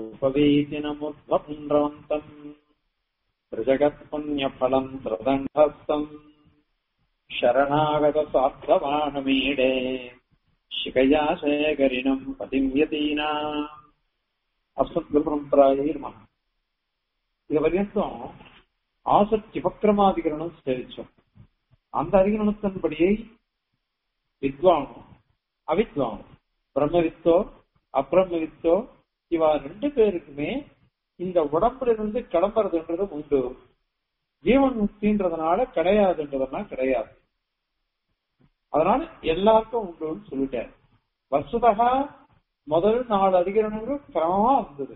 उपवीतिनमुद्वपुण्ड्रवन्तम् त्रिजगत्पुण्यफलम् त्रिदण्डस्थम् शरणागतसार्थवाणमीडे शिखया शेखरिणम् पतिम् यतीनाम् அஸ்மத்குருபரம்பராயே நம இது வரைக்கும் ஆசக்தி உபக்கிரமாதிகரணம் சேவிச்சோம் அந்த அதிகரணத்தின்படியே வித்வானும் அவித்வானும் பிரம்மவித்தோ அப்பிரம்மவித்தோ இவா ரெண்டு பேருக்குமே இந்த உடம்புல இருந்து கிளம்புறதுன்றது உண்டு ஜீவன் முக்தின்றதுனால கிடையாதுன்றதுனா கிடையாது அதனால எல்லாருக்கும் உண்டுன்னு சொல்லிட்டாரு வசுதகா முதல் நாலு அதிகரணங்கள் கிரமமா இருந்தது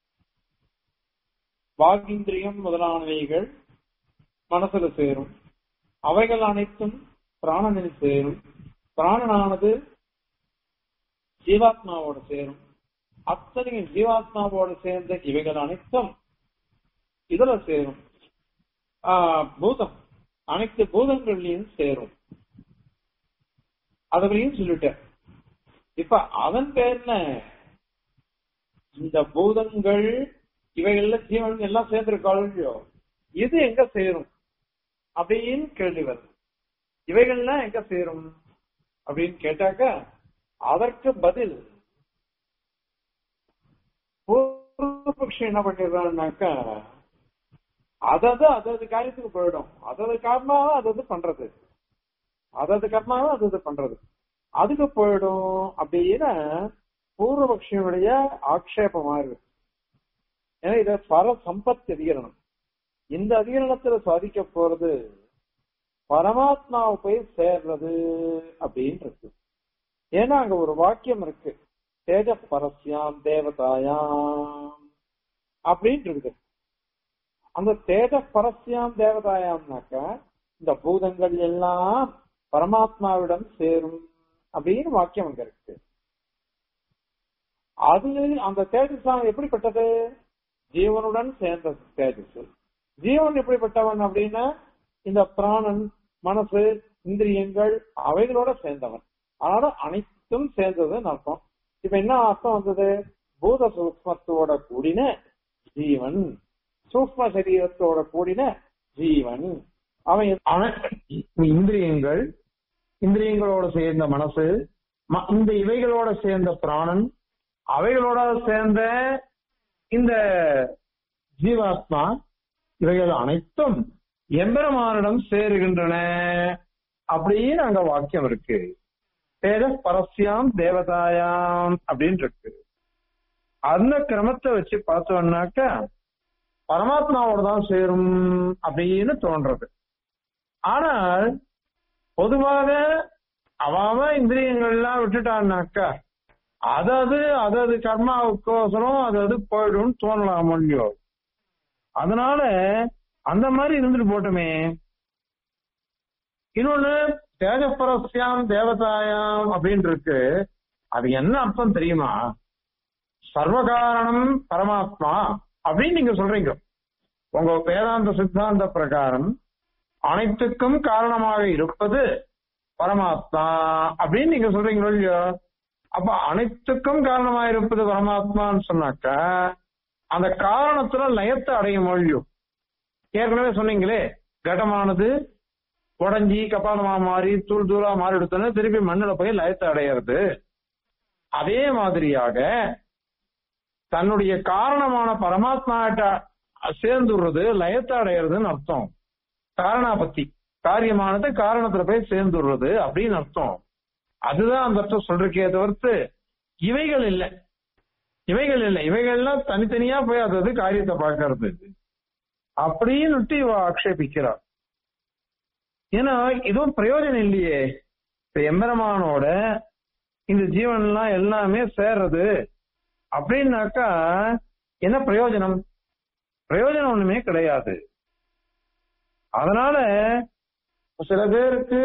வாகிந்திரியம் முதலானவைகள் மனசுல சேரும் அவைகள் அனைத்தும் பிராணனில் சேரும் பிராணனானது ஜீவாத்மாவோட சேரும் அத்தனையும் ஜீவாத்மாவோட சேர்ந்த இவைகள் அனைத்தும் இதுல சேரும் ஆஹ் பூதம் அனைத்து பூதங்கள்லயும் சேரும் அதுகளையும் சொல்லிட்டேன் இப்ப அதன் பேர்ல இந்த பூதங்கள் இவைகள்ல ஜீவன் எல்லாம் சேர்ந்திருக்காளோ இது எங்க சேரும் அப்படின்னு கேள்வி வருது இவைகள்லாம் எங்க சேரும் அப்படின்னு கேட்டாக்க அதற்கு பதில் பூர்வபக்ஷம் என்ன பண்ணிடுறான்னாக்கா அதது அதது காரியத்துக்கு போயிடும் அதது கர்மாவை அதது பண்றது அதது கர்மாவை அதது பண்றது அதுக்கு போயிடும் அப்படின்னு பூர்வபக்ஷனுடைய ஆக்ஷேபமா இருக்கு ஏன்னா இத பர சம்பத் அதிகரணம் இந்த அதிகரணத்துல சாதிக்க போறது பரமாத்மாவை போய் சேர்றது அப்படின்னு இருக்கு ஏன்னா அங்க ஒரு வாக்கியம் இருக்கு தேஜ பரஸ்யாம் தேவதாயாம் அப்படின்னு இருக்குது அந்த தேஜ பரஸ்யாம் தேவதாயாம்னாக்க இந்த பூதங்கள் எல்லாம் பரமாத்மாவிடம் சேரும் அப்படின்னு வாக்கியம் அங்க இருக்கு அது அந்த தேஜஸ் எப்படிப்பட்டது ஜீவனுடன் சேர்ந்த தேஜஸ் ஜீவன் எப்படிப்பட்டவன் அப்படின்னா இந்த பிராணன் மனசு இந்திரியங்கள் அவைகளோட சேர்ந்தவன் அதனால அனைத்தும் சேர்ந்ததுன்னு அர்த்தம் இப்ப என்ன அர்த்தம் வந்தது பூத சூக்மத்தோட கூடின ஜீவன் சூக்ம சரீரத்தோட கூடின ஜீவன் அவன் இந்திரியங்கள் இந்திரியங்களோட சேர்ந்த மனசு இந்த இவைகளோட சேர்ந்த பிராணன் அவைகளோட சேர்ந்த இந்த ஜீவாத்மா இவைகள் அனைத்தும் எம்பெருமானிடம் சேருகின்றன அப்படின்னு அங்க வாக்கியம் இருக்கு தேஜ பரஸ்யாம் தேவதாயாம் அப்படின்னு இருக்கு அந்த கிரமத்தை வச்சு பார்த்தோம்னாக்க பரமாத்மாவோட தான் சேரும் அப்படின்னு தோன்றது ஆனால் பொதுவாக அவாம இந்திரியங்கள்லாம் விட்டுட்டான்னாக்கா அதாவது அதாவது கர்மாவுக்கோசரம் அதாவது போயிடும் தோணலாம் இல்லையோ அதனால அந்த மாதிரி இருந்துட்டு போட்டுமே இன்னொன்னு தேஜப்பரஸ்யாம் தேவதாயாம் அப்படின்னு இருக்கு அது என்ன அர்த்தம் தெரியுமா சர்வகாரணம் பரமாத்மா அப்படின்னு நீங்க சொல்றீங்க உங்க வேதாந்த சித்தாந்த பிரகாரம் அனைத்துக்கும் காரணமாக இருப்பது பரமாத்மா அப்படின்னு நீங்க சொல்றீங்களோ இல்லையோ அப்ப அனைத்துக்கும் காரணமாக இருப்பது பரமாத்மான்னு சொன்னாக்க அந்த காரணத்துல லயத்தை அடையும் மொழியோ ஏற்கனவே சொன்னீங்களே கடமானது உடஞ்சி கபாலமா மாறி தூள் தூளா மாறி எடுத்தோன்னு திருப்பி மண்ணில் போய் லயத்தை அடையிறது அதே மாதிரியாக தன்னுடைய காரணமான பரமாத்மா சேர்ந்துடுறது லயத்தை அடையிறதுன்னு அர்த்தம் காரணாபத்தி காரியமானது காரணத்துல போய் சேர்ந்துடுறது அப்படின்னு அர்த்தம் அதுதான் அந்த அர்த்தம் சொல்றக்கே தவிர்த்து இவைகள் இல்லை இவைகள் இல்லை இவைகள்லாம் தனித்தனியா போய் அதாவது காரியத்தை பார்க்கறது அப்படின்னு இவ ஆக்ஷேபிக்கிறார் ஏன்னா இதுவும் பிரயோஜனம் இல்லையே இப்ப எம்பெருமானோட இந்த ஜீவன்லாம் எல்லாமே சேர்றது அப்படின்னாக்கா என்ன பிரயோஜனம் பிரயோஜனம் ஒண்ணுமே கிடையாது அதனால சில பேருக்கு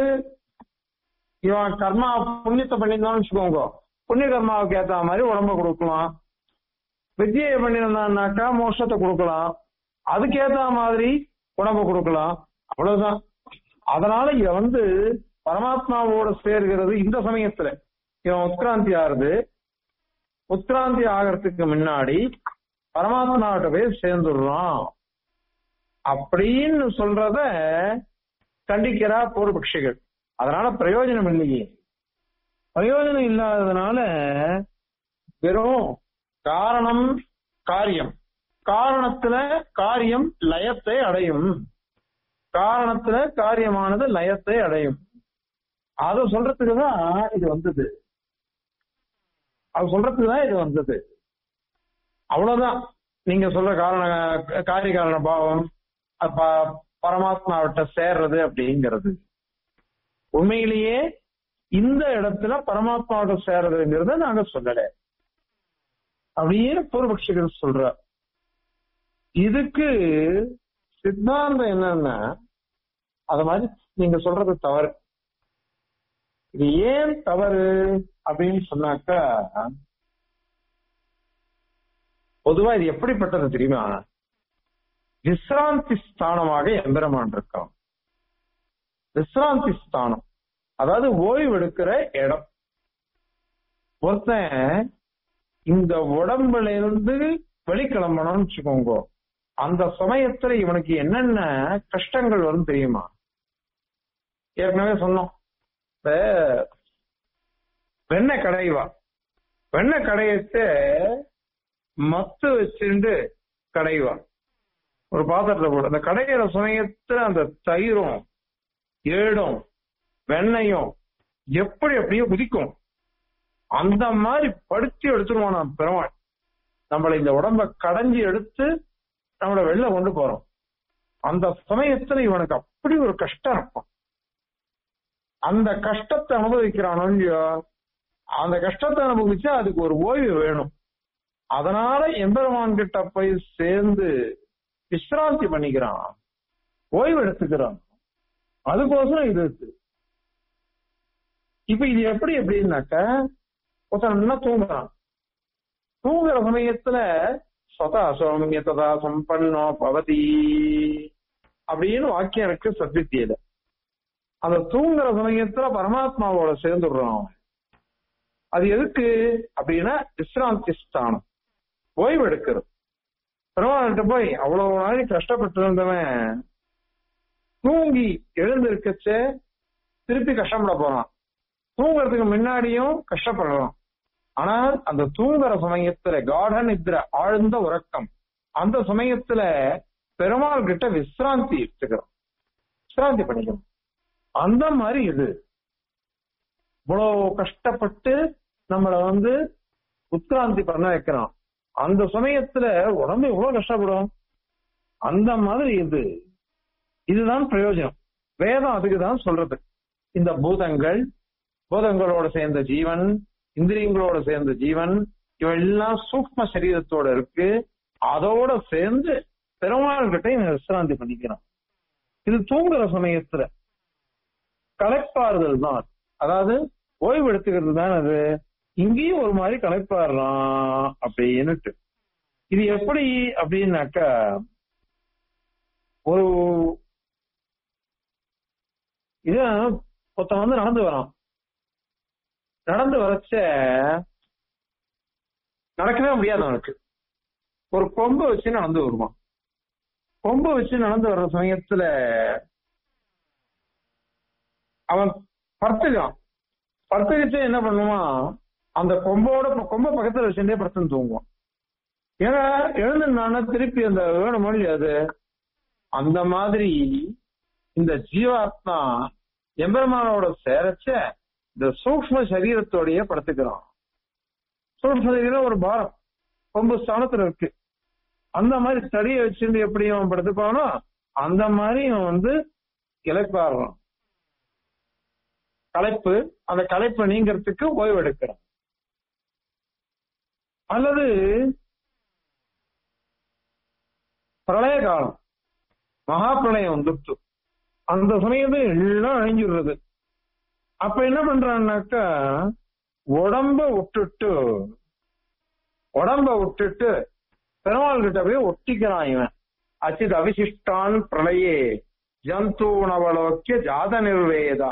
இவன் கர்மா புண்ணியத்தை பண்ணியிருந்தான்னு வச்சுக்கோங்க புண்ணிய கர்மாவுக்கு ஏத்த மாதிரி உடம்ப கொடுக்கலாம் வித்தியை பண்ணியிருந்தான்னாக்கா மோஷத்தை கொடுக்கலாம் அதுக்கேத்த மாதிரி உடம்ப கொடுக்கலாம் அவ்வளவுதான் அதனால இவ வந்து பரமாத்மாவோட சேர்கிறது இந்த சமயத்துல இவன் உத்கிராந்தி ஆறுது உத்கிராந்தி ஆகிறதுக்கு முன்னாடி பரமாத்மாவிட்ட போய் சேர்ந்துடுறோம் அப்படின்னு சொல்றத கண்டிக்கிறா பூர்வபக்ஷிகள் அதனால பிரயோஜனம் இல்லையே பிரயோஜனம் இல்லாததுனால வெறும் காரணம் காரியம் காரணத்துல காரியம் லயத்தை அடையும் காரணத்துல காரியமானது லயத்தை அடையும் அத சொல்றதுக்கு தான் இது வந்தது அது சொல்றதுக்கு தான் இது வந்தது அவ்வளவுதான் நீங்க சொல்ற காரண காரிய காரண பாவம் அப்ப பரமாத்மாவிட்ட சேர்றது அப்படிங்கிறது உண்மையிலேயே இந்த இடத்துல பரமாத்மாவோட சேர்றதுங்கிறத நாங்க சொல்லல அப்படியே பூர்வபக்ஷிகள் சொல்ற இதுக்கு சித்தாந்தம் என்னன்னா அது மாதிரி நீங்க சொல்றது தவறு இது ஏன் தவறு அப்படின்னு சொன்னாக்கா பொதுவா இது எப்படிப்பட்டது தெரியுமா விசிராந்தி ஸ்தானமாக எந்திரமான் இருக்கான் விசிராந்தி ஸ்தானம் அதாவது ஓய்வு எடுக்கிற இடம் ஒருத்தன் இந்த உடம்புல இருந்து வெளிக்கிளம்பணும்னு வச்சுக்கோங்க அந்த சமயத்துல இவனுக்கு என்னென்ன கஷ்டங்கள் வரும் தெரியுமா ஏற்கனவே சொன்னோம் இப்ப வெண்ணெய் கடைவா வெண்ணெய் கடையத்தை மத்து வச்சுட்டு கடைவா ஒரு பாத்திரத்துல போடு அந்த கடையிற சமயத்துல அந்த தயிரும் ஏடும் வெண்ணையும் எப்படி அப்படியே குதிக்கும் அந்த மாதிரி படுத்தி எடுத்துருவான் நான் பெருமாள் நம்மளை இந்த உடம்ப கடைஞ்சி எடுத்து நம்மள வெளில கொண்டு போறோம் அந்த சமயத்துல இவனுக்கு அப்படி ஒரு கஷ்டம் இருக்கும் அந்த கஷ்டத்தை அனுபவிக்கிறானோ இல்லையோ அந்த கஷ்டத்தை அனுபவிச்சா அதுக்கு ஒரு ஓய்வு வேணும் அதனால எம்பெருமான் கிட்ட போய் சேர்ந்து விசிராந்தி பண்ணிக்கிறான் ஓய்வு எடுத்துக்கிறான் அதுக்கோசரம் இது இருக்கு இப்ப இது எப்படி எப்படின்னாக்க ஒருத்தன் நல்லா தூங்குறான் தூங்குற சமயத்துல சதா சௌமியதா சம்பன்னோ பவதி அப்படின்னு வாக்கியம் இருக்கு சத்வித்தியில அந்த தூங்குற சமயத்துல பரமாத்மாவோட சேர்ந்துடுறான் அவன். அது எதுக்கு அப்படின்னா விசிராந்தி ஸ்தானம் ஓய்வு எடுக்கிறது பெருமாள்கிட்ட போய் அவ்வளவு நாளைக்கு கஷ்டப்பட்டு இருந்தவன் தூங்கி எழுந்திருக்கச்ச திருப்பி கஷ்டப்பட போறான் தூங்குறதுக்கு முன்னாடியும் கஷ்டப்படலாம் ஆனால் அந்த தூங்குற சமயத்துல காட நித்ர ஆழ்ந்த உறக்கம் அந்த சமயத்துல பெருமாள் கிட்ட விசிராந்தி எடுத்துக்கிறோம் விசிராந்தி பண்ணிக்கிறோம் அந்த மாதிரி இது இவ்வளவு கஷ்டப்பட்டு நம்மள வந்து உத்கிராந்தி பண்ண வைக்கிறான் அந்த சமயத்துல உடம்பு எவ்வளவு கஷ்டப்படும் அந்த மாதிரி இது இதுதான் பிரயோஜனம் வேதம் அதுக்கு தான் சொல்றது இந்த பூதங்கள் பூதங்களோட சேர்ந்த ஜீவன் இந்திரியங்களோட சேர்ந்த ஜீவன் இவெல்லாம் சூக்ம சரீரத்தோட இருக்கு அதோட சேர்ந்து பெருமாள் கிட்ட இவன் விசிராந்தி பண்ணிக்கிறான் இது தூங்குற சமயத்துல களைப்பாறுதல் தான் அதாவது ஓய்வு எடுத்துக்கிறது தான் அது இங்கேயும் ஒரு மாதிரி களைப்பாடுறான் அப்படின்னுட்டு இது எப்படி அப்படின்னாக்கா ஒரு இது ஒருத்தன் வந்து நடந்து வரான் நடந்து வரச்ச நடக்கவே முடியாது அவனுக்கு ஒரு கொம்பு வச்சு நடந்து வருவான் கொம்பு வச்சு நடந்து வர்ற சமயத்துல அவன் படுத்துக்கான் படுத்துக்கிட்டு என்ன பண்ணுவான் அந்த கொம்போட கொம்ப பக்கத்துல வச்சுட்டே படுத்துன்னு தூங்குவான் ஏன்னா எழுந்துனானா திருப்பி அந்த வேணும் இல்லையா அது அந்த மாதிரி இந்த ஜீவாத்மா எம்பெருமானோட சேரச்ச இந்த சூக்ம சரீரத்தோடயே படுத்துக்கிறான் சூக்ம சரீரம் ஒரு பாரம் கொம்பு ஸ்தானத்துல இருக்கு அந்த மாதிரி தடியை வச்சுட்டு எப்படி அவன் படுத்துப்பானோ அந்த மாதிரி அவன் வந்து இழைப்பாடுறான் களைப்பு அந்த களைப்பு நீங்கிறதுக்கு ஓய்வு எடுக்கிறான் அல்லது பிரளய காலம் மகா பிரளயம் வந்துட்டு அந்த சமயத்துல எல்லாம் அழிஞ்சிடுறது அப்ப என்ன பண்றான்னாக்கா உடம்ப விட்டுட்டு உடம்ப விட்டுட்டு பெருமாள் கிட்ட போய் ஒட்டிக்கிறான் இவன் அச்சித் அவிசிஷ்டான் பிரளயே ஜந்தூணவலோக்கிய ஜாத நிர்வேதா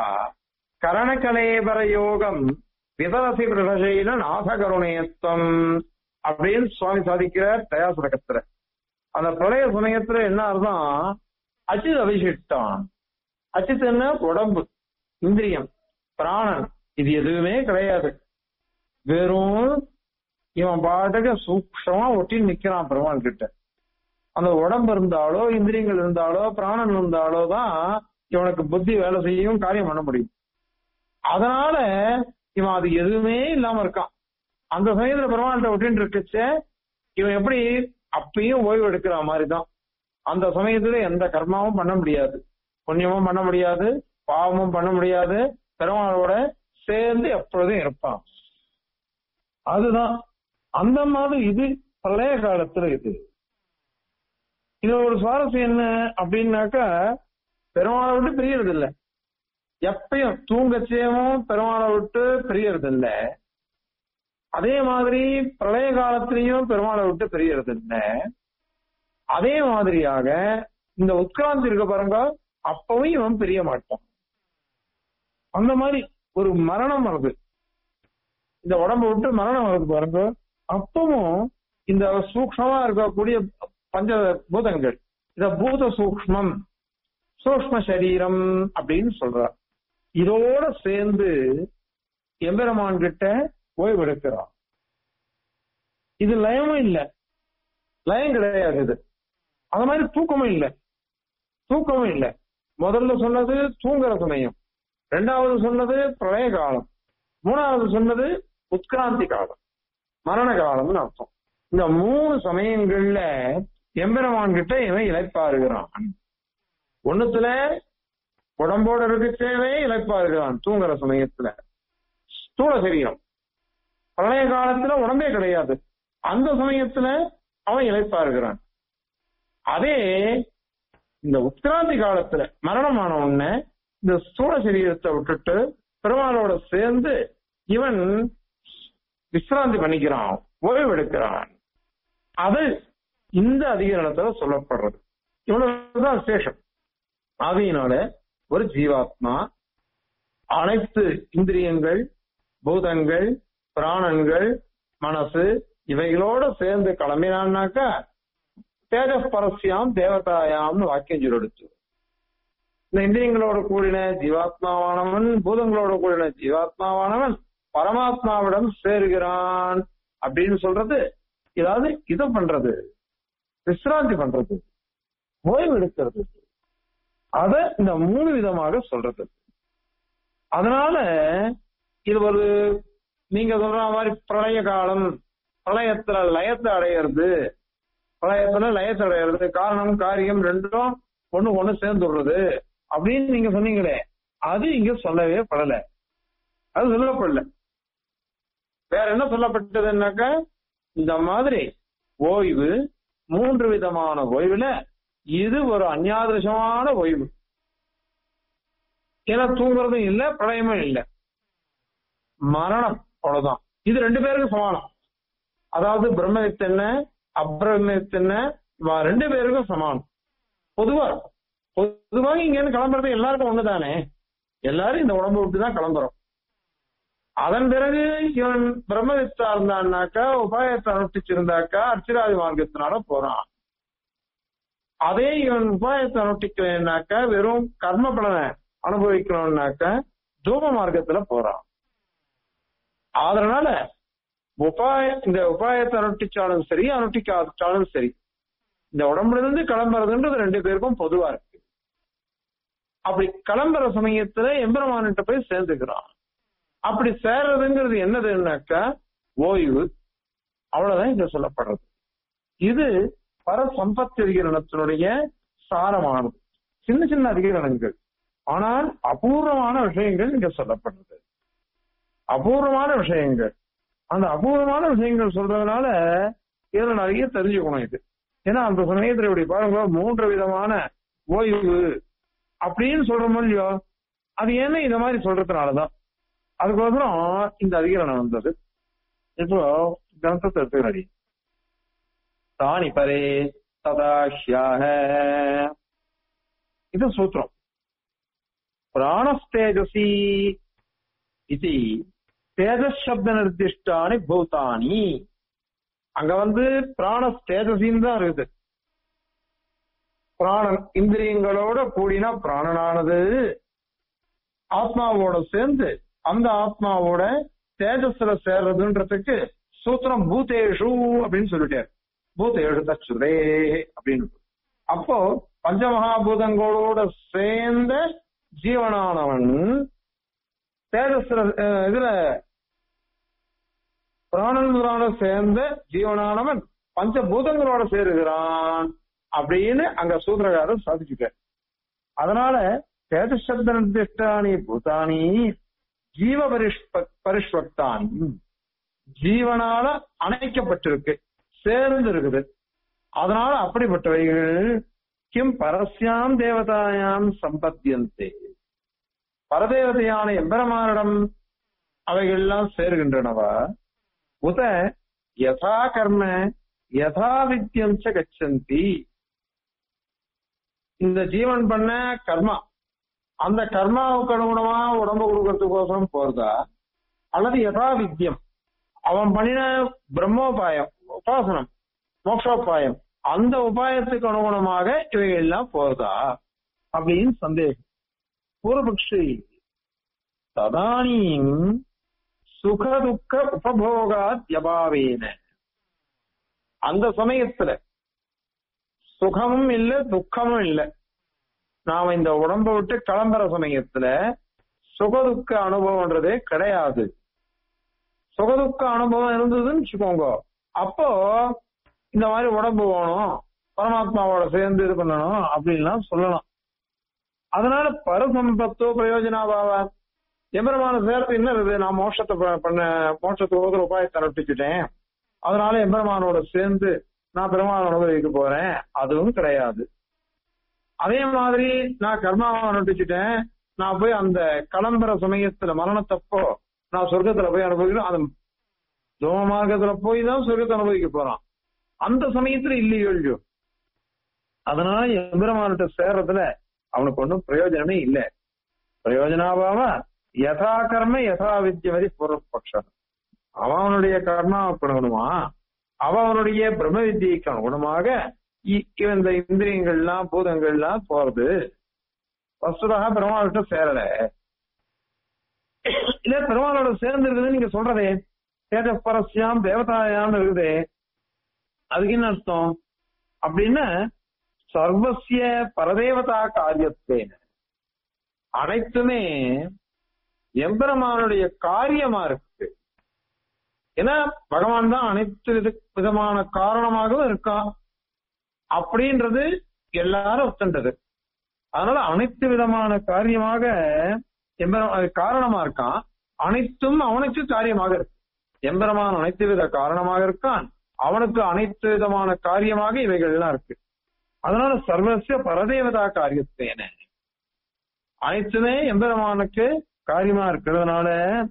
கரணகலேபர யோகம் விதரசி பிரகசைல நாசகருணேத்வம் அப்படின்னு சுவாமி சாதிக்கிறார் தயாசுரகத்துல அந்த பிரளய சமயத்துல என்ன அர்த்தம் அச்சித் அபிஷிஷ்டான் அச்சித் என்ன உடம்பு இந்திரியம் பிராணன் இது எதுவுமே கிடையாது வெறும் இவன் பாட்டுக்கு சூக்ஷமா ஒட்டி நிக்கிறான் பெருமாள் கிட்ட அந்த உடம்பு இருந்தாலோ இந்திரியங்கள் இருந்தாலோ பிராணன் இருந்தாலோ தான் இவனுக்கு புத்தி வேலை செய்யும் காரியம் பண்ண முடியும் அதனால இவன் அது எதுவுமே இல்லாம இருக்கான் அந்த சமயத்துல பெருமாள்கிட்ட ஒட்டின்னு இருக்குச்ச இவன் எப்படி அப்பயும் ஓய்வு எடுக்கிற மாதிரி தான் அந்த சமயத்துல எந்த கர்மாவும் பண்ண முடியாது புண்ணியமும் பண்ண முடியாது பாவமும் பண்ண முடியாது பெருமாளோட சேர்ந்து எப்பொழுதும் இருப்பான் அதுதான் அந்த மாதிரி இது பழைய காலத்துல இது இது ஒரு சுவாரஸ்யம் என்ன அப்படின்னாக்கா பெருமாளை விட்டு பிரியறது இல்ல எப்பயும் தூங்கச்சேவும் பெருமாளை விட்டு பிரியறது இல்ல அதே மாதிரி பிரளய காலத்திலையும் பெருமாளை விட்டு பிரியறது இல்ல அதே மாதிரியாக இந்த உட்கிராந்தி இருக்க பாருங்க அப்பவும் இவன் பிரிய மாட்டான் அந்த மாதிரி ஒரு மரணம் வருது இந்த உடம்ப விட்டு மரணம் வருது பாருங்க அப்பவும் இந்த சூக்ஷமா இருக்கக்கூடிய பஞ்ச பூதங்கள் இத பூத சூக்ஷ்மம் சூக்ஷ்ம சரீரம் அப்படின்னு சொல்றார் இதோட சேர்ந்து எம்பெருமான் கிட்ட ஓய்வெடுக்கிறான் இது லயமும் இல்ல லயம் கிடையாது இது அந்த மாதிரி தூக்கமும் இல்ல தூக்கமும் இல்ல முதல்ல சொன்னது தூங்குற சமயம் ரெண்டாவது சொன்னது பிரளய காலம் மூணாவது சொன்னது உட்கிராந்தி காலம் மரண காலம்னு அர்த்தம் இந்த மூணு சமயங்கள்ல எம்பெருமான் கிட்ட இவன் இழைப்பாருகிறான் ஒண்ணுத்துல உடம்போட இருக்கச்சேவே இழைப்பாருகிறான் தூங்குற சமயத்துல ஸ்தூல சரீரம் பழைய காலத்துல உடம்பே கிடையாது அந்த சமயத்துல அவன் இழைப்பாருகிறான் அதே இந்த உத்கிராந்தி காலத்துல மரணமான உடனே இந்த ஸ்தூல சரீரத்தை விட்டுட்டு பெருமாளோட சேர்ந்து இவன் விசிராந்தி பண்ணிக்கிறான் ஓய்வு எடுக்கிறான் அது இந்த அதிகரணத்துல சொல்லப்படுறது இவ்வளவுதான் விசேஷம் ஆகையினால ஒரு ஜீவாத்மா அனைத்து இந்திரியங்கள் பூதங்கள் பிராணன்கள் மனசு இவைகளோட சேர்ந்து கிளம்பினான்னாக்கா தேஜஸ் பரஸ்யாம் தேவதாயாம்னு வாக்கியம் சொல்லெடுத்து இந்த இந்திரியங்களோட கூடின ஜீவாத்மாவானவன் பூதங்களோட கூடின ஜீவாத்மாவானவன் பரமாத்மாவிடம் சேருகிறான் அப்படின்னு சொல்றது ஏதாவது இதை பண்றது விசிராந்தி பண்றது ஓய்வு எடுக்கிறது அத இந்த மூணு விதமாக சொல்றது அதனால இது ஒரு நீங்க சொல்ற மாதிரி பிரளய காலம் பிரளயத்துல லயத்தை அடையிறது பிரளயத்துல லயத்தை அடையிறது காரணம் காரியம் ரெண்டும் ஒண்ணு ஒண்ணு சேர்ந்து விடுறது அப்படின்னு நீங்க சொன்னீங்களே அது இங்க சொல்லவே படல அது சொல்லப்படல வேற என்ன சொல்லப்பட்டதுன்னாக்கா இந்த மாதிரி ஓய்வு மூன்று விதமான ஓய்வுல இது ஒரு அந்யாதிருஷமான ஓய்வு ஏன்னா தூங்குறதும் இல்ல பிரளயமும் இல்ல மரணம் அவ்வளவுதான் இது ரெண்டு பேருக்கும் சமானம் அதாவது பிரம்மவித்து என்ன அப்ரமித்து என்ன இவ ரெண்டு பேருக்கும் சமானம் பொதுவா பொதுவாக இங்க இருந்து கிளம்புறது எல்லாருக்கும் ஒண்ணுதானே எல்லாரும் இந்த உடம்பு விட்டு தான் கிளம்புறோம் அதன் பிறகு இவன் பிரம்மவித்தா இருந்தான்னாக்கா உபாயத்தை அனுஷ்டிச்சிருந்தாக்கா அர்ச்சிராதி மார்க்கத்தினால போறான் அதே இவன் உபாயத்தை அனுஷ்டிக்கலைன்னாக்கா வெறும் கர்ம பலனை அனுபவிக்கணும்னாக்கா தூம மார்க்கத்துல போறான் அதனால உபாய இந்த உபாயத்தை அனுஷ்டிச்சாலும் சரி அனுஷ்டிக்காதாலும் சரி இந்த உடம்புல இருந்து கிளம்புறதுன்றது ரெண்டு பேருக்கும் பொதுவா இருக்கு அப்படி கிளம்புற சமயத்துல எம்பெருமான்கிட்ட போய் சேர்ந்துக்கிறான் அப்படி சேர்றதுங்கிறது என்னதுன்னாக்கா ஓய்வு அவ்வளவுதான் இங்க சொல்லப்படுறது இது பர சம்பத் அதிகரணத்தினுடைய சாரமானது சின்ன சின்ன அதிகரணங்கள் ஆனால் அபூர்வமான விஷயங்கள் இங்க சொல்லப்படுறது அபூர்வமான விஷயங்கள் அந்த அபூர்வமான விஷயங்கள் சொல்றதுனால இதுல நிறைய தெரிஞ்சுக்கணும் இது ஏன்னா அந்த சமயத்துல இப்படி பாருங்க மூன்று விதமான ஓய்வு அப்படின்னு சொல்றோமோ இல்லையோ அது என்ன இந்த மாதிரி சொல்றதுனாலதான் அதுக்கோசரம் இந்த அதிகரணம் வந்தது இப்போ கிரந்தத்தை எடுத்துக்கிறாடி தானி பரே ததாஷ்யாக இது சூத்திரம் பிராணஸ்தேஜசி இது தேஜசப்த நிர்திஷ்டானி பூதானி அங்க வந்து பிராண தேஜசின்னு தான் இருக்குது பிராணன் இந்திரியங்களோட கூடின பிராணனானது ஆத்மாவோட சேர்ந்து அந்த ஆத்மாவோட தேஜஸ்ல சேர்றதுன்றதுக்கு சூத்திரம் பூதேஷு அப்படின்னு சொல்லிட்டாரு பூதேஷு தச்சுதே அப்படின்னு அப்போ பஞ்சமகாபூதங்களோட சேர்ந்த ஜீவனானவன் தேஜஸ்ல அஹ், இதுல பிராணங்களோட சேர்ந்த ஜீவனானவன் பஞ்சபூதங்களோட சேருகிறான் அப்படின்னு அங்க சூத்திரகாரர் சாதிச்சுட்டார் அதனால தேஜசப்த நிர்திஷ்டானி பூதானி ஜீவ பரிஷ்ப பரிஷ்வக்தானி ஜீவனால அணைக்கப்பட்டிருக்கு சேர்ந்து இருக்குது அதனால அப்படிப்பட்டவைகள் கிம் பரஸ்யாம் தேவதாயாம் சம்பத்தியந்தே பரதேவதையான எம்பெருமானிடம் அவைகள்லாம் சேர்கின்றனவா உத யதா கர்ம யதா வித்தியம் ச கச்சந்தி இந்த ஜீவன் பண்ண கர்மா அந்த கர்மாவுக்கு அனுகுணமா உடம்பு கொடுக்கறதுக்கோசரம் போறதா அல்லது யதா வித்தியம் அவன் பண்ணின பிரம்மோபாயம் உபாசனம் மோக்ஷோபாயம் அந்த உபாயத்துக்கு அனுகுணமாக இவைகள் எல்லாம் போறதா அப்படின்னு சந்தேகம் பூர்வபக்ஷி ததானீம் சுகதுக்க உபபோகாத் யபாவேன அந்த சமயத்துல சுகமும் இல்ல துக்கமும் இல்ல நாம இந்த உடம்ப விட்டு கிளம்புற சமயத்துல சுகதுக்க அனுபவம்ன்றதே கிடையாது சுகதுக்க அனுபவம் இருந்ததுன்னு வச்சுக்கோங்க அப்போ இந்த மாதிரி உடம்பு வேணும் பரமாத்மாவோட சேர்ந்து இது பண்ணணும் அப்படின்லாம் சொல்லலாம் அதனால பரசம்பத்தோ பிரயோஜனாபாவா எம்பெருமான சேர்த்து என்ன இருக்குது நான் மோட்சத்தை ப- பண்ண மோட்சத்துக்கு ஒரு உபாயத்தை அனுப்பிச்சுட்டேன் அதனால எம்பெருமானோட சேர்ந்து நான் பெருமாள் அனுபவிக்க போறேன் அதுவும் கிடையாது அதே மாதிரி நான் கர்மாவை அனுப்பிச்சுட்டேன் நான் போய் அந்த கிளம்புற சமயத்துல மரணத்தப்போ நான் சொர்க்கத்துல போய் அனுபவிக்கிறேன் அந்த தோம மார்க்கத்துல போய் தான் சொர்க்கத்தை அனுபவிக்க போறான் அந்த சமயத்துல இல்லையோ இல்லையோ அதனால எம்பெருமான்கிட்ட சேர்றதுல அவனுக்கு ஒன்றும் பிரயோஜனமே இல்லை பிரயோஜனாபாவ யதா கர்ம யதா வித்யமதி பூர்வபக்ஷம் அவன் அவனுடைய கர்மாவுக்கு அனுகுணமா அவன் அவனுடைய பிரம்ம வித்தியைக்கு அனுகுணமாக இ- இந்த இந்திரியங்கள்லாம் பூதங்கள்லாம் போறது வசுதாக பெருமாள்கிட்ட சேரல இல்ல பெருமாளோட சேர்ந்து இருக்குதுன்னு நீங்க சொல்றதே தேஜப்பரஸ்யாம் தேவதாயாம் இருக்குதே அதுக்கு என்ன அர்த்தம் அப்படின்னா சர்வசிய பரதேவதா காரியத்தேன அனைத்துமே எம்பெருமானுடைய காரியமா இருக்கு ஏன்னா பகவான் தான் அனைத்து வித- விதமான காரணமாகவும் இருக்கான் அப்படின்றது எல்லாரும் ஒத்துண்டது அதனால அனைத்து விதமான காரியமாக எம்பெரும் அது காரணமா இருக்கான் அனைத்தும் அவனுக்கு காரியமாக இருக்கு எம்பெருமான் அனைத்து வித காரணமாக இருக்கான் அவனுக்கு அனைத்து விதமான காரியமாக இவைகள் எல்லாம் இருக்கு அதனால சர்வசிய பரதேவதா காரியத்தேன அனைத்துமே எம்பெருமானுக்கு காரியமா இருக்கிறதுனால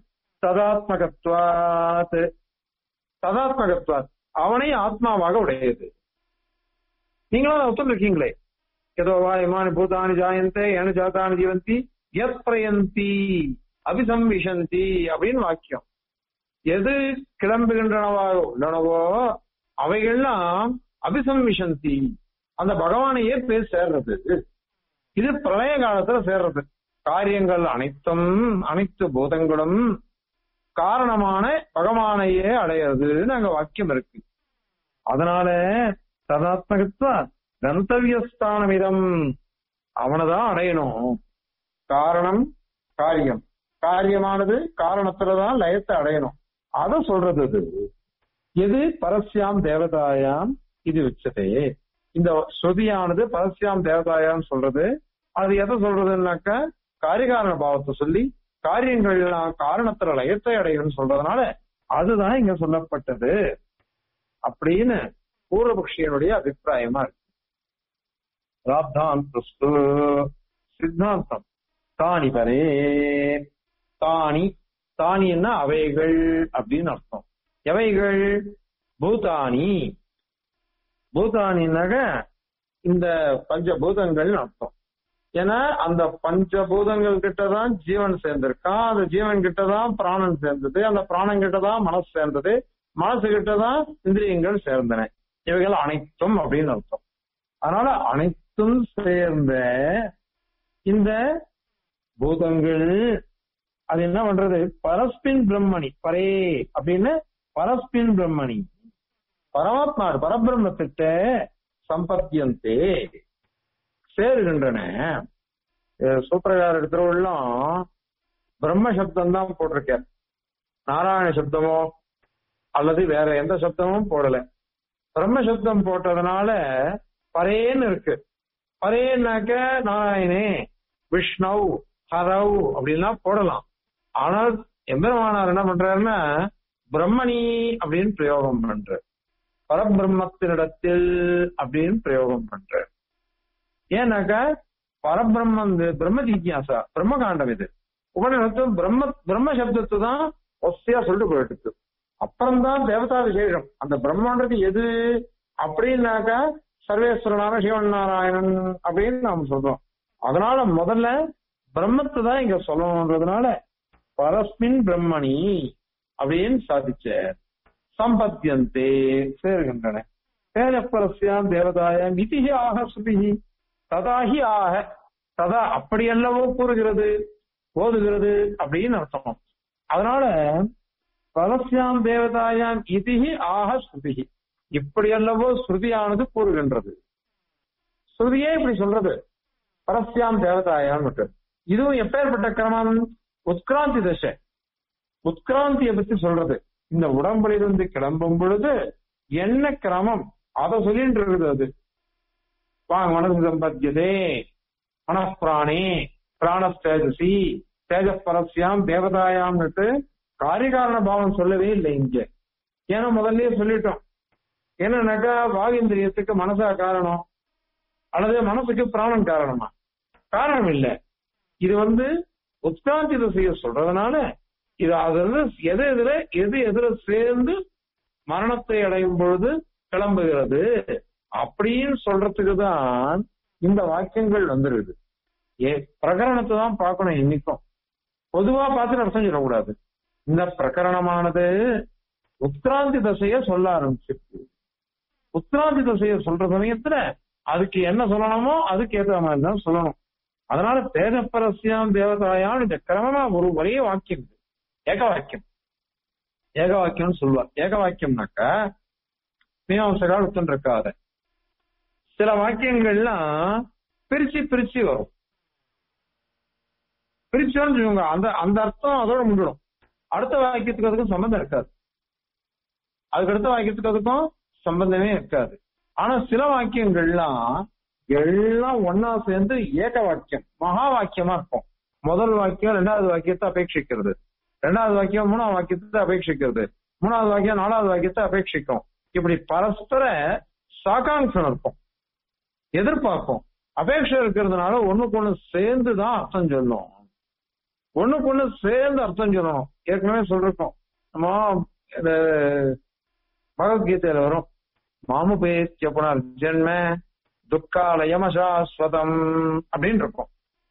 ததாத்மகத்வாத் ததாத்மகத்வாத் அவனை ஆத்மாவாக உடையது நீங்களும் அதை ஒத்துருக்கீங்களே ஏதோ வா இமானி பூதானி ஜாயந்தே ஏனு ஜாத்தானி ஜீவந்தி எத் பிரயந்தி அபிசம்விஷந்தி அப்படின்னு வாக்கியம் எது கிளம்புகின்றனவாக உள்ளனவோ அவைகள்லாம் அபிசம்விஷந்தி அந்த பகவானையே பேர் சேர்றது இது பிரளய காலத்துல சேர்றது காரியங்கள் அனைத்தும் அனைத்து பூதங்களும் காரணமான பகவானையே அடையிறதுன்னு அங்க வாக்கியம் இருக்கு அதனால ததாத்மகத்துவ கந்தவியஸ்தானமிதம் அவனைதான் அடையணும் காரணம் காரியம் காரியமானது காரணத்துலதான் லயத்தை அடையணும் அத சொல்றது இது எது பரஸ்யாம் தேவதாயாம் இது உச்சதே இந்த ஸ்ருதியானது பரஸ்யாம் தேவதாயாம் சொல்றது அது எதை சொல்றதுன்னாக்க காரியகாரண பாவத்தை சொல்லி காரியங்கள் எல்லாம் காரணத்துல லயத்தை அடையணும்னு சொல்றதுனால அதுதான் இங்க சொல்லப்பட்டது அப்படின்னு பூர்வபக்ஷியனுடைய அபிப்பிராயமா இருக்கு ராத்தாந்தஸ்து சித்தாந்தம் தானி பரே தானி தானின்னா அவைகள் அப்படின்னு அர்த்தம் எவைகள் பூதானி பூதானின்னாக இந்த பஞ்சபூதங்கள் அர்த்தம் ஏன்னா அந்த பஞ்சபூதங்கள் கிட்டதான் ஜீவன் சேர்ந்திருக்கான் அந்த ஜீவன் கிட்டதான் பிராணன் சேர்ந்தது அந்த பிராணன் கிட்டதான் மனசு சேர்ந்தது மனசு கிட்டதான் இந்திரியங்கள் சேர்ந்தன இவைகள் அனைத்தும் அப்படின்னு அர்த்தம் அதனால அனைத்தும் சேர்ந்த இந்த பூதங்கள் அது என்ன பண்றது பரஸ்பின் பிரம்மணி பரே அப்படின்னு பரஸ்பின் பிரம்மணி பரமாத்மா பரபிரம்மத்திட்ட சம்பத்தியந்தே சேருகின்றன சூத்திரகார திருவள்ளும் பிரம்ம சப்தம் தான் போட்டிருக்கார் நாராயண சப்தமோ அல்லது வேற எந்த சப்தமும் போடல பிரம்ம சப்தம் போட்டதுனால பரேன்னு இருக்கு பரேன்னாக்க நாராயணே விஷ்ணவ் ஹரவ் அப்படின்லாம் போடலாம் ஆனால் எம்பெருமானார் என்ன பண்றாருன்னா பிரம்மணி அப்படின்னு பிரயோகம் பண்ற பரபிரம்மத்தினிடத்தில் அப்படின்னு பிரயோகம் பண்ற ஏன்னாக்கா பரபிரம்மம் பிரம்ம ஜிக்யாசா பிரம்ம காண்டம் இது உபநிடத்தும் பிரம்ம பிரம்ம சப்தத்தை தான் ஒசையா சொல்லிட்டு போயிட்டு அப்புறம்தான் தேவதா விசேஷம் அந்த பிரம்மன்றது எது அப்படின்னாக்கா சர்வேஸ்வரனான சிவன் நாராயணன் அப்படின்னு நாம சொல்றோம் அதனால முதல்ல பிரம்மத்தை தான் இங்க சொல்லணும்ன்றதுனால பரஸ்மின் பிரம்மணி அப்படின்னு சாதிச்ச சம்பத்தியந்தே சேருகின்றன தேஜப்பரஸ்யாம் தேவதாயாம் இதிஹி ஆக சுபிஹி ததாஹி ஆக ததா அப்படியல்லவோ கூறுகிறது போதுகிறது அப்படின்னு அர்த்தம் அதனால பரஸ்யாம் தேவதாயாம் இதிஹி ஆக ஸ்ருதிஹி இப்படியல்லவோ ஸ்ருதியானது கூறுகின்றது ஸ்ருதியே இப்படி சொல்றது பரஸ்யாம் தேவதாயாம் இதுவும் எப்பேற்பட்ட கிரமம் உத்கிராந்தி தசை உத்கிராந்தியை பத்தி சொல்றது இந்த உடம்பிலிருந்து கிளம்பும் பொழுது என்ன கிரமம் அதை சொல்லிட்டு இருக்குது அது வாங்க மனசு சம்பத்தியதே மனப்பிராணே பிராணஸ்தேஜசி தேஜ பரஸ்யாம் தேவதாயாம்னுட்டு காரிகாரண பாவம் சொல்லவே இல்லை இங்க ஏன்னா முதல்லயே சொல்லிட்டோம் என்னன்னாக்கா வாகிந்திரியத்துக்கு மனசா காரணம் அல்லது மனசுக்கு பிராணம் காரணமா காரணம் இல்ல இது வந்து உத்காந்தி திசைய சொல்றதுனால இது அதுல எது எதிர எது எதிர சேர்ந்து மரணத்தை அடையும் பொழுது கிளம்புகிறது அப்படின்னு சொல்றதுக்கு தான் இந்த வாக்கியங்கள் வந்துருது ஏ பிரகரணத்தை தான் பார்க்கணும் இன்னைக்கும் பொதுவா பார்த்து அர்த்தம் சொல்லக்கூடாது இந்த பிரகரணமானது உத்கிராந்தி தசைய சொல்ல ஆரம்பிச்சிருக்கு உத்கிராந்தி தசைய சொல்ற சமயத்துல அதுக்கு என்ன சொல்லணுமோ அதுக்கு ஏற்ற மாதிரி தான் சொல்லணும் அதனால தேஜப்பரஸ்யாம் தேவதாயாம் இந்த கிரமமா ஒரு ஒரே வாக்கியம் இது ஏக வாக்கியம் ஏக வாக்கியம்னு சொல்லுவார் ஏக வாக்கியம்னாக்கா மீமாம்சகால் ஒத்துன்னு இருக்காத சில வாக்கியங்கள்லாம் பிரிச்சு பிரிச்சு வரும் பிரிச்சோன்னு அந்த அந்த அர்த்தம் அதோட முடிடும் அடுத்த வாக்கியத்துக்கு அதுக்கும் சம்பந்தம் இருக்காது அதுக்கு அடுத்த வாக்கியத்துக்கு அதுக்கும் சம்பந்தமே இருக்காது ஆனா சில வாக்கியங்கள்லாம் எல்லாம் ஒன்னா சேர்ந்து ஏக வாக்கியம் மகா வாக்கியமா இருக்கும் முதல் வாக்கியம் ரெண்டாவது வாக்கியத்தை அபேட்சிக்கிறது ரெண்டாவது வாக்கியம் மூணாவது வாக்கியத்தை அபேட்சிக்கிறது மூணாவது வாக்கியம் நாலாவது வாக்கியத்தை அபேட்சிக்கும் இப்படி பரஸ்பர சாகாங்கம் இருக்கும் எதிர்பார்ப்போம் அபேட்சை இருக்கிறதுனால ஒண்ணுக்கு ஒண்ணு சேர்ந்து தான் அர்த்தம் சொல்லும் ஒண்ணுக்கு ஒண்ணு சேர்ந்து அர்த்தம் சொல்லணும் ஏற்கனவே சொல்லிருக்கோம் நம்ம இந்த பகவத்கீதையில வரும் மாமுபேத்திய புனர் ஜென்ம துக்காலயமசாஸ்வதம் அப்படின்னு இருக்கும்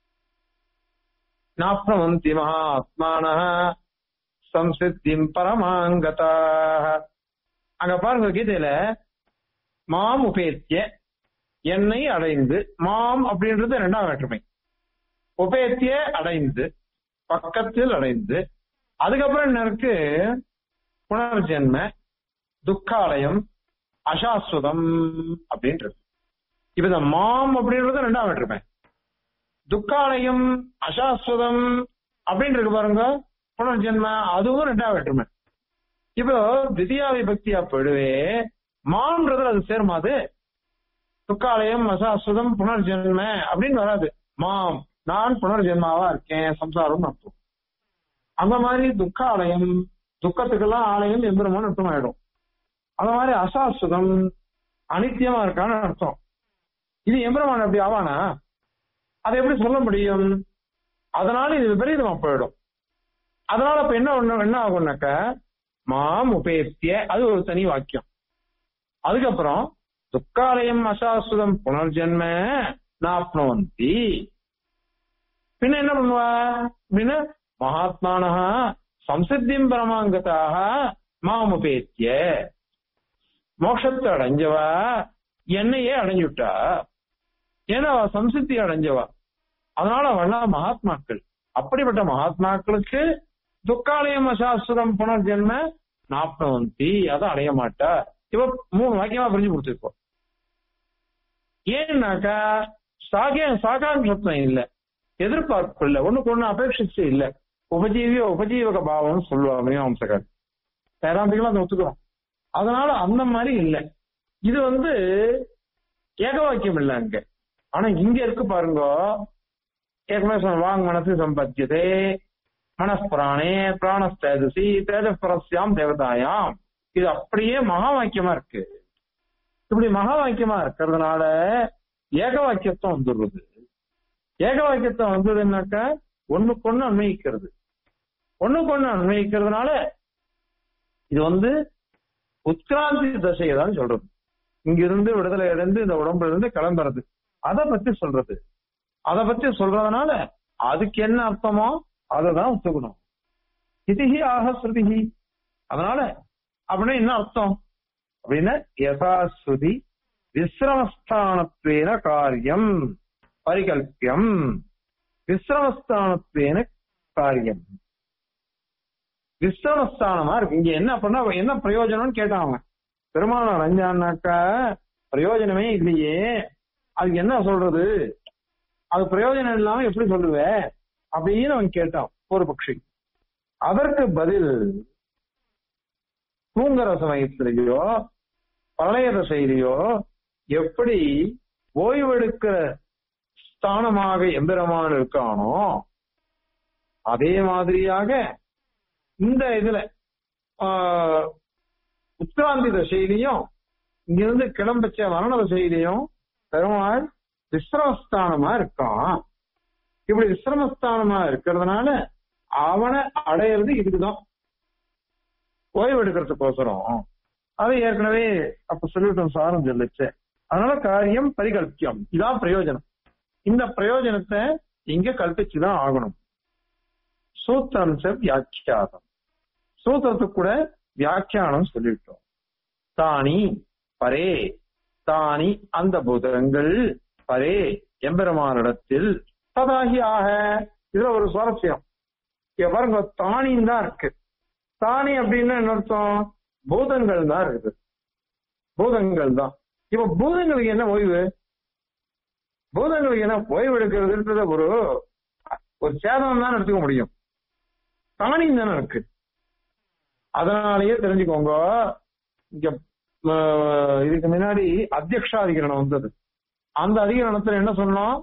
நாப்னவந்தி மகாத்மான சம்சித்திம் பரமாங்கதா அங்க பாருங்க கீதையில மாம் உபேத்திய என்னை அடைந்து மாம் அப்படின்றது இரண்டாம் வேற்றுமை உபேத்திய அடைந்து பக்கத்தில் அடைந்து அதுக்கப்புறம் என்ன இருக்கு புனர்ஜென்ம துக்காலயம் அசாஸ்வதம் அப்படின்றது இப்ப இந்த மாம் அப்படின்றது ரெண்டாம் வேற்றுமை துக்காலயம் அசாஸ்வதம் அப்படின்னு இருக்கு பாருங்க புனர்ஜென்ம அதுவும் ரெண்டாம் வேற்றுமை இப்போ தித்தியா விபக்தியா போயிடுவே மாம்ன்றது அது சேருமா அது துக்காலயம் அசாஸ்வதம் புனர்ஜென்ம அப்படின்னு வராது மாம் நான் புனர்ஜென்மாவா இருக்கேன் சம்சாரம் அர்த்தம் அந்த மாதிரி துக்காலயம் துக்கத்துக்கெல்லாம் ஆலயம் எம்பெருமான் அர்த்தம் ஆயிடும் அந்த மாதிரி அசாஸ்வதம் அனித்தியமா இருக்கான்னு அர்த்தம் இது எம்பெருமான் அப்படி ஆவானா அதை எப்படி சொல்ல முடியும் அதனால இது விபரீதமா போயிடும் அதனால இப்ப என்ன ஒண்ணு என்ன ஆகும்னாக்க மாம் உபேத்திய அது ஒரு தனி வாக்கியம் அதுக்கப்புறம் துக்காலயம் அசாஸ்வதம் புனர்ஜென்ம நாப்னவந்தி பின்ன என்ன பண்ணுவா அப்படின்னா மகாத்மானஹா சம்சித்தியம் பரமாங்கதாக மாமுபேத்திய மோட்சத்தை அடைஞ்சவா என்னையே அடைஞ்சுட்டா ஏன்னா அவ சம்சித்தி அடைஞ்சவா அதனால அவெல்லாம் மகாத்மாக்கள் அப்படிப்பட்ட மகாத்மாக்களுக்கு துக்காலயம் சாஸ்திரம் புனர்ஜென்ம நாப்னவந்தி அதை அடைய மாட்டா இவ மூணு வாக்கியமா பிரிஞ்சு கொடுத்துருக்கோம் ஏன்னாக்கா சாகிய சாகாங்கத்துவம் இல்ல எதிர்பார்ப்பு இல்ல ஒண்ணுக்கு ஒண்ணு அபேட்சிச்சு இல்ல உபஜீவிய உபஜீவக பாவம்னு சொல்லுவாங்க மீமாம்சகர் வேதாந்திகளும் அதை ஒத்துக்கிறோம் அதனால அந்த மாதிரி இல்ல இது வந்து ஏக வாக்கியம் இல்ல அங்க ஆனா இங்க இருக்கு பாருங்க ஏற்கனவே சொன்ன வாங் மனசு சம்பத்தியதே மனஸ்பிராணே பிராணஸ்தேஜசி தேஜஸ்பரஸ்யாம் தேவதாயாம் இது அப்படியே மகா வாக்கியமா இருக்கு இப்படி மகா வாக்கியமா இருக்கிறதுனால ஏக வாக்கியத்துவம் வந்துடுறது ஏக வாக்கியத்துவம் வந்ததுன்னாக்க ஒண்ணுக்கு ஒண்ணு அன்வயிக்கிறது ஒண்ணுக்கு ஒண்ணு அன்வயிக்கிறதுனால இது வந்து உத்கிராந்தி தசையை தான் சொல்றது இங்கிருந்து விடுதலை அடைந்து இந்த உடம்புல இருந்து கிளம்புறது அதை பத்தி சொல்றது அதை பத்தி சொல்றதுனால அதுக்கு என்ன அர்த்தமோ அதை தான் ஒத்துக்கணும் இதிகி ஆக ஸ்ருதிகி அதனால அப்படின்னா என்ன அர்த்தம் அப்படின்னா யதாஸ்ருதி விசிரமஸ்தானத்வேன காரியம் பரிகல்பியம் விசிரமஸ்தானத்வேன காரியம் விசிரமஸ்தானமா இருக்கு இங்க என்ன பண்ணா என்ன பிரயோஜனம்னு கேட்டான் அவன் பெருமாள் அடைஞ்சான்னாக்கா பிரயோஜனமே இல்லையே அதுக்கு என்ன சொல்றது அது பிரயோஜனம் இல்லாம எப்படி சொல்லுவ அப்படின்னு அவன் கேட்டான் ஒரு பட்சி அதற்கு பதில் தூங்குற சமயத்திலேயோ பழைய தசையிலேயோ எப்படி ஓய்வெடுக்கிற ஸ்தானமாக எந்திரமான இருக்கானோ அதே மாதிரியாக இந்த இதுல ஆஹ், உத்கிராந்தி தசையிலையும் இங்கிருந்து கிளம்பச்ச மரண தசையிலையும் பெருமாள் விசிரமஸ்தானமா இருக்கான் இப்படி விசிரமஸ்தானமா இருக்கிறதுனால அவனை அடையிறது இதுக்குதான் ஓய்வு எடுக்கிறதுக்கோசரம் அதை ஏற்கனவே அப்ப சொல்லிவிட்டோம் சாரம் சொல்லிச்சு அதனால காரியம் பரிகல்பியம் இதான் பிரயோஜனம் இந்த பிரயோஜனத்தை இங்க கல்பிச்சுதான் ஆகணும் சூத்திரம் ச வியாக்கியாதம் சூத்திரத்துக்கு கூட வியாக்கியானம் சொல்லிவிட்டோம் தானி பரே தானி அந்த பூதங்கள் பரே எம்பெருமானிடத்தில் ததாகி ஆக இதுல ஒரு சுவாரஸ்யம் இங்க பாருங்க தானின்னு தான் இருக்கு தானி அப்படின்னா என்ன அர்த்தம் பூதங்கள் தான் இருக்குது பூதங்கள் தான் இப்ப பூதங்களுக்கு என்ன ஓய்வு பூதங்களுக்கு என்ன ஓய்வு எடுக்கிறதுன்றது ஒரு ஒரு சேதம் தான் எடுத்துக்க முடியும் தானியம் தானே இருக்கு அதனாலேயே தெரிஞ்சுக்கோங்க இங்க ஆஹ், இதுக்கு முன்னாடி அத்தியக்ஷாதிகரணம் வந்தது அந்த அதிகரணத்துல என்ன சொன்னோம்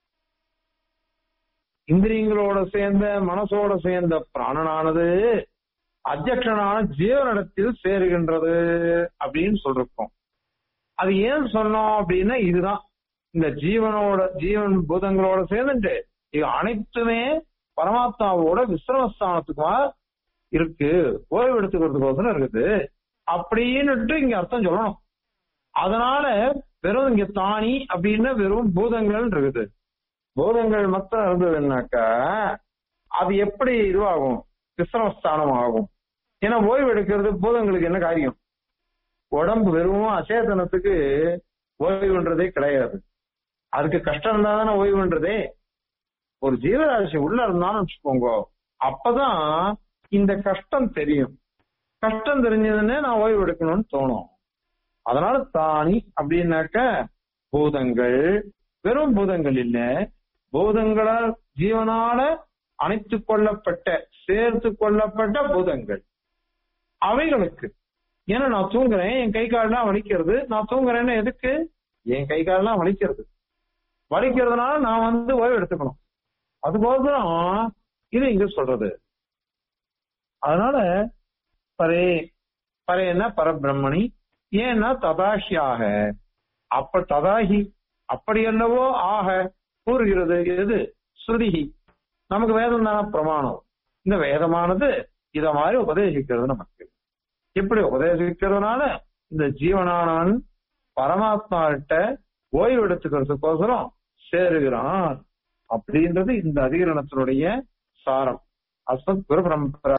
இந்திரியங்களோட சேர்ந்த மனசோட சேர்ந்த பிராணனானது அத்தியக்ஷனான ஜீவனிடத்தில் சேருகின்றது அப்படின்னு சொல்லிருக்கோம் அது ஏன் சொன்னோம் அப்படின்னா இதுதான் இந்த ஜீவனோட ஜீவன் பூதங்களோட சேர்ந்துட்டு இது அனைத்துமே பரமாத்மாவோட விசிரமஸ்தானத்துக்குமா இருக்கு ஓய்வு எடுத்துக்கிறதுக்கோசரம் இருக்குது அப்படின்னுட்டு இங்க அர்த்தம் சொல்லணும் அதனால வெறும் இங்க தானி அப்படின்னா வெறும் பூதங்கள் இருக்குது பூதங்கள் மொத்தம் இருந்ததுன்னாக்கா அது எப்படி இதுவாகும் விசிரமஸ்தானம் ஆகும் ஏன்னா ஓய்வு எடுக்கிறது பூதங்களுக்கு என்ன காரியம் உடம்பு வெறும் அச்சேதனத்துக்கு ஓய்வுன்றதே கிடையாது அதுக்கு கஷ்டம் இருந்தா தானே ஓய்வுன்றதே ஒரு ஜீவராசி உள்ள இருந்தாலும் வச்சுக்கோங்க அப்பதான் இந்த கஷ்டம் தெரியும் கஷ்டம் தெரிஞ்சதுன்னே நான் ஓய்வு எடுக்கணும்னு தோணும் அதனால தானி அப்படின்னாக்க பூதங்கள் வெறும் பூதங்கள் இல்ல பூதங்களால் ஜீவனால அணைத்து கொள்ளப்பட்ட சேர்த்து கொள்ளப்பட்ட பூதங்கள் அவைகளுக்கு ஏன்னா நான் தூங்குறேன் என் கை காலெல்லாம் வலிக்கிறது நான் தூங்குறேன்னா எதுக்கு என் கை காலெல்லாம் வலிக்கிறது வலிக்கிறதுனால நான் வந்து ஓய்வு எடுத்துக்கணும் அதுக்கோசரம் இது இங்க சொல்றது அதனால பரே பரேன்னா பரபிரம்மணி ஏன்னா ததாஹியாக அப்ப ததாஹி அப்படி என்னவோ ஆக கூறுகிறது எது ஸ்ருதிஹி நமக்கு வேதம் தான பிரமாணம் இந்த வேதமானது இத மாதிரி உபதேசிக்கிறது நமக்கு இப்படி உபதேசிக்கிறதுனால இந்த ஜீவனானவன் பரமாத்மா கிட்ட ஓய்வு எடுத்துக்கிறதுக்கோசரம் சேருகிறான் அப்படின்றது இந்த அதிகரணத்தினுடைய சாரம் அஸ்மத் குரு பரம்பரா